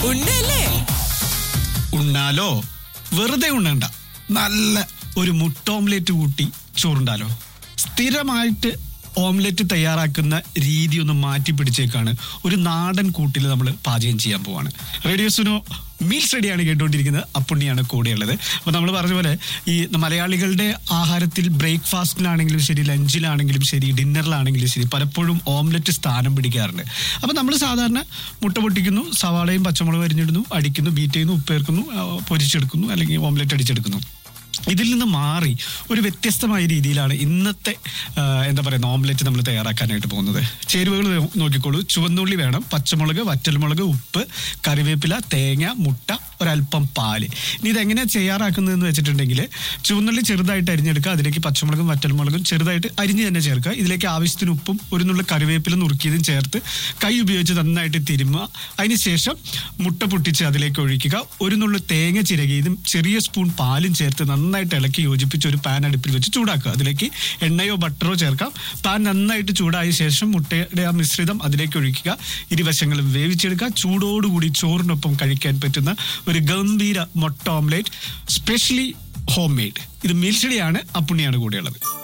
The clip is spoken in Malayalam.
ഉണ്ടല്ലേ ഉണ്ണാലോ വെറുതെ ഉണ്ണണ്ട നല്ല ഒരു മുട്ട ഓംലെറ്റ് കൂട്ടി ചോറുണ്ടാലോ സ്ഥിരമായിട്ട് ഓംലെറ്റ് തയ്യാറാക്കുന്ന രീതി ഒന്ന് മാറ്റി പിടിച്ചേക്കാണ് ഒരു നാടൻ കൂട്ടിൽ നമ്മൾ പാചകം ചെയ്യാൻ പോവാണ് റേഡിയോ സുനോ മീൽസ് റെഡിയാണ് കേട്ടുകൊണ്ടിരിക്കുന്നത് അപ്പുണ്ണിയാണ് കൂടെയുള്ളത് അപ്പോൾ നമ്മൾ പറഞ്ഞ പോലെ ഈ മലയാളികളുടെ ആഹാരത്തിൽ ബ്രേക്ക്ഫാസ്റ്റിലാണെങ്കിലും ശരി ലഞ്ചിലാണെങ്കിലും ശരി ഡിന്നറിലാണെങ്കിലും ശരി പലപ്പോഴും ഓംലെറ്റ് സ്ഥാനം പിടിക്കാറുണ്ട് അപ്പോൾ നമ്മൾ സാധാരണ മുട്ട പൊട്ടിക്കുന്നു സവാളയും പച്ചമുളകും അരിഞ്ഞിടുന്നു അടിക്കുന്നു ബീറ്റ് ചെയ്യുന്നു ഉപ്പേർക്കുന്നു ആ, പൊരിച്ചെടുക്കുന്നു അല്ലെങ്കിൽ ഓംലെറ്റ് അടിച്ചെടുക്കുന്നു ഇതിൽ നിന്ന് മാറി ഒരു വ്യത്യസ്തമായ രീതിയിലാണ് ഇന്നത്തെ ആ, എന്താ പറയുക ഓംലെറ്റ് നമ്മൾ തയ്യാറാക്കാനായിട്ട് പോകുന്നത് ചേരുവകൾ നോ- നോക്കിക്കോളൂ ചുവന്നുള്ളി വേണം പച്ചമുളക് വറ്റൽമുളക് ഉപ്പ് കറിവേപ്പില തേങ്ങ മുട്ട ഒരല്പം പാല് ഇനി ഇതെങ്ങനെയാണ് തയ്യാറാക്കുന്നതെന്ന് വെച്ചിട്ടുണ്ടെങ്കിൽ ചുവന്നുള്ളി ചെറുതായിട്ട് അരിഞ്ഞെടുക്കുക അതിലേക്ക് പച്ചമുളകും വറ്റൽമുളകും ചെറുതായിട്ട് അരിഞ്ഞ് തന്നെ ചേർക്കുക ഇതിലേക്ക് ആവശ്യത്തിന് ഉപ്പും ഒരു നുള്ള കറിവേപ്പില നുറുക്കിയതും ചേർത്ത് കൈ ഉപയോഗിച്ച് നന്നായിട്ട് തിരുമുക അതിനുശേഷം മുട്ട പൊട്ടിച്ച് അതിലേക്ക് ഒഴിക്കുക ഒരു നുള്ളു തേങ്ങ ചിരകിയതും ചെറിയ സ്പൂൺ പാലും ചേർത്ത് നന്നായിട്ട് ഇളക്കി യോജിപ്പിച്ച് ഒരു പാൻ അടുപ്പിൽ വെച്ച് ചൂടാക്കുക അതിലേക്ക് എണ്ണയോ ബട്ടറോ ചേർക്കാം പാൻ നന്നായിട്ട് ചൂടായ ശേഷം മുട്ടയുടെ ആ മിശ്രിതം അതിലേക്ക് ഒഴിക്കുക ഇരുവശങ്ങളും വേവിച്ചെടുക്കുക ചൂടോടുകൂടി ചോറിനൊപ്പം കഴിക്കാൻ പറ്റുന്ന ഒരു ഗംഭീര മുട്ട ഓംലേറ്റ് സ്പെഷ്യലി ഹോം മെയ്ഡ് ഇത് മീൽഷടിയാണ് അപ്പുണ്ണിയാണ് കൂടെയുള്ളത്